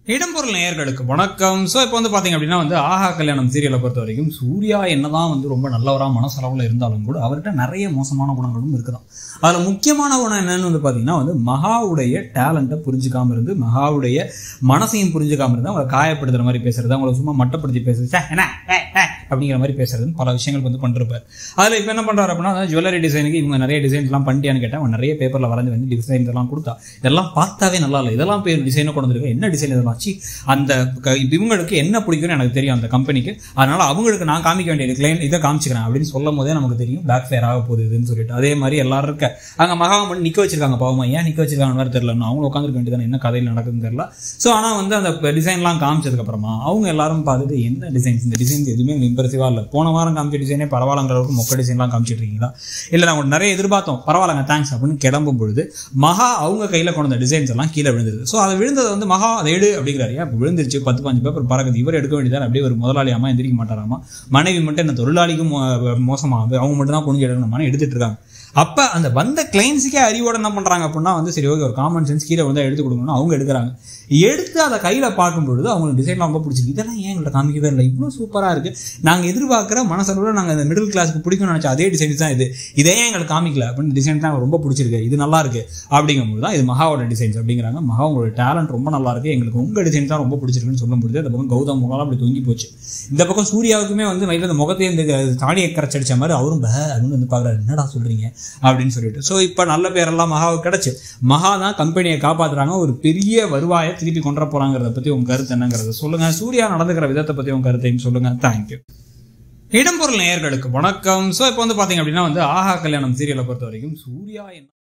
இடம்பொருள் நேயர்களுக்கு வணக்கம் ஸோ இப்போ வந்து பார்த்தீங்க அப்படின்னா வந்து ஆஹா கல்யாணம் சீரியலை பொறுத்த வரைக்கும் சூர்யா என்னதான் வந்து ரொம்ப நல்லவரா மனசளவில் இருந்தாலும் கூட அவர்கிட்ட நிறைய மோசமான குணங்களும் இருக்குதான் அதில் முக்கியமான குணம் என்னன்னு வந்து பார்த்தீங்கன்னா வந்து மகாவுடைய டேலண்ட்டை புரிஞ்சுக்காம இருந்து மகாவுடைய மனசையும் புரிஞ்சுக்காம இருந்து அவங்களை காயப்படுத்துற மாதிரி பேசுறது அவங்கள சும்மா மட்டப்படுத்தி பேசுறது "ச்சே, என்ன ஏ, ஏ," அப்படிங்கிற மாதிரி பேசுறது பல விஷயங்கள் வந்து பண்ணிருப்பார் அதில் இப்போ என்ன பண்ணுறாரு அப்படின்னா ஜுவல்லரி டிசைனுக்கு இவங்க நிறைய டிசைன்ஸ்லாம் பண்ணிட்டியான்னு கேட்டேன் அவன் நிறைய பேப்பரில் வரைஞ்சு வந்து டிசைன் இதெல்லாம் கொடுத்தா இதெல்லாம் பார்த்தாவே நல்லா இல்லை இதெல்லாம் பேர் டிசைனை கொண்டு வந்திருக்க என்ன டிசைன் இதெல்லாம் சி அந்த க- இவங்களுக்கு என்ன பிடிக்கும்னு எனக்கு தெரியும் அந்த கம்பெனிக்கு அதனால அவங்களுக்கு நான் காமிக்க வேண்டிய கிளைன் இதை காமிச்சிக்கிறேன் அப்படின்னு சொல்லும் போதே நமக்கு தெரியும் பேக் ஃபேர் ஆக போகுது இதுன்னு சொல்லிட்டு அதே மாதிரி எல்லாரும் இருக்க அங்கே மகாவை மட்டும் நிற்க வச்சிருக்காங்க பாவமா ஏன் நிற்க வச்சிருக்காங்கன்னு வேறு தெரியல அவங்க உட்காந்துருக்க வேண்டியதானே என்ன கதையில் நடக்குதுன்னு தெரியல ஸோ ஆனால் வந்து அந்த டிசைன்லாம் காமிச்சதுக்கு அப்புறமா அவங்க எல்லாரும் பார்த்துட்டு என்ன டிசைன்ஸ் இந்த டிசைன்ஸ் எதுவுமே இம்ப்ரெசிவாக இல்லை போன வாரம் காமிச்ச டிசைனே பரவாயில்லங்கிற அளவுக்கு மொக்க டிசைன்லாம் காமிச்சிட்டு இருக்கீங்களா இல்லை நாங்கள் நிறைய எதிர்பார்த்தோம் பரவாயில்லங்க தேங்க்ஸ் அப்படின்னு கிளம்பும் பொழுது மகா அவங்க கையில் கொண்டு வந்த டிசைன்ஸ் எல்லாம் கீழே விழுந்தது ஸோ அது விழுந்தது வந்து மகா அதை எடு அப்படிங்கிறாரு ஏன் இப்போ விழுந்துருச்சு பத்து பாஞ்சு பேப்பர் பறக்குது இவர் எடுக்க வேண்டியதானே அப்படியே ஒரு முதலாளி அம்மா எந்திரிக்க மாட்டாராமா மனைவி மட்டும் என்ன தொழிலாளிக்கும் மோ- மோசமா அவங்க மட்டும் தான் குனிஞ்சு எடுக்கணுமான்னு எடுத்துட்டு இருக்காங்க அப்போ அந்த வந்த கிளைண்ட்ஸுக்கே அறிவோட என்ன பண்ணுறாங்க அப்படின்னா வந்து சரி ஓகே ஒரு காமன் சென்ஸ் கீழே வந்து எடுத்து கொடுக்கணும்னு அவங்க எடுக்கிறாங்க எடுத்து அதை கையில் பார்க்கும் பொழுது அவங்களுக்கு டிசைன்லாம் ரொம்ப பிடிச்சிருக்கு இதெல்லாம் ஏன் எங்கள்கிட்ட காமிக்கவே இல்லை இவ்வளோ சூப்பராக இருக்குது நாங்கள் எதிர்பார்க்குற மனசளவில் நாங்கள் இந்த மிடில் கிளாஸ்க்கு பிடிக்கும்னு நினச்ச அதே டிசைன்ஸ் தான் இது இதே ஏன் எங்களுக்கு காமிக்கல அப்படின்னு டிசைன் தான் ரொம்ப பிடிச்சிருக்கு இது நல்லா இருக்கு அப்படிங்கும்போது தான் இது மகாவோட டிசைன்ஸ் அப்படிங்கிறாங்க மகா உங்களோட டேலண்ட் ரொம்ப நல்லா இருக்கு எங்களுக்கு உங்கள் டிசைன் தான் ரொம்ப பிடிச்சிருக்குன்னு சொல்லும் பொழுது அந்த பக்கம் கௌதம் முகம் அப்படி தொங்கி போச்சு இந்த பக்கம் சூர்யாவுக்குமே வந்து மையில் அந்த முகத்தையும் இந்த தாடியை கரைச்சடிச்ச மாதிரி அவரும் பே அப்படின்னு வந்து பார்க்குறாரு என்னடா சொல்றீங்க அப்படின்னு சொல்லிட்டு ஸோ இப்போ நல்ல பேரெல்லாம் மகாவுக்கு கிடைச்சு மகா தான் கம்பெனியை காப்பாத்துறாங்க ஒரு பெரிய வருவாயை திருப்பி கொண்டு வர போறாங்கிறத பத்தி உங்க கருத்து என்னங்கிறத சொல்லுங்க சூர்யா நடந்துக்கிற விதத்தை பத்தி உங்க கருத்தையும் சொல்லுங்க தேங்க்யூ இடம்பொருள் நேயர்களுக்கு வணக்கம் ஸோ இப்போ வந்து பாத்தீங்க அப்படின்னா வந்து ஆஹா கல்யாணம் சீரியலை பொறுத்த வரைக்கும் சூர்யா என்ன